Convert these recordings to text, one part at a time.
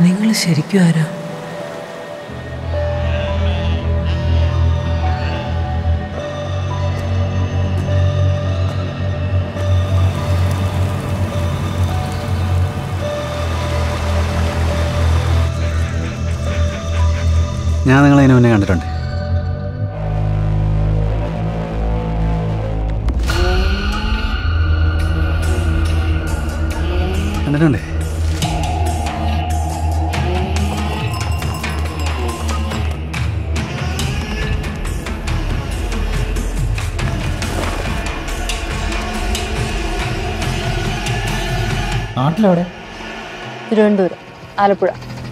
നിങ്ങൾ ശരിക്കും ആരാ ഞാൻ നിങ്ങളെ ഇതിനു മുന്നേ കണ്ടിട്ടുണ്ട് കണ്ടിട്ടുണ്ടേ നാട്ടിലെവിടെ തിരുവനന്തപുരം ആലപ്പുഴ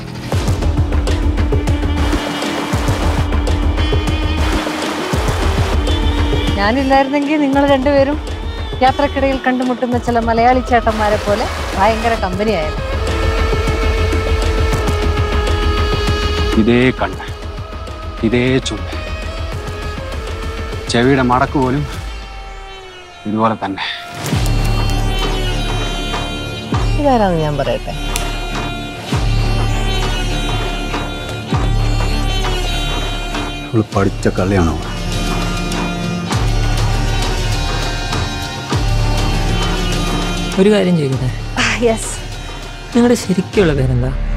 ഞാനില്ലായിരുന്നെങ്കിൽ നിങ്ങൾ രണ്ടുപേരും യാത്രക്കിടയിൽ കണ്ടുമുട്ടുന്ന ചില മലയാളി ചേട്ടന്മാരെ പോലെ ഭയങ്കര കമ്പനിയായിരുന്നു ഇതേ കണ്ണ് ഇതേ ചുണ്ട് ചെവിയുടെ മടക്ക് പോലും ഇതുപോലെ തന്നെ ഇതാരാന്ന് ഞാൻ പറയട്ടെ അവള് പഠിച്ച കള്ളിയാണോ ഒരു കാര്യം ചെയ്യട്ടെ യെസ് നിങ്ങളുടെ ശരിക്കുള്ള പേരെന്താ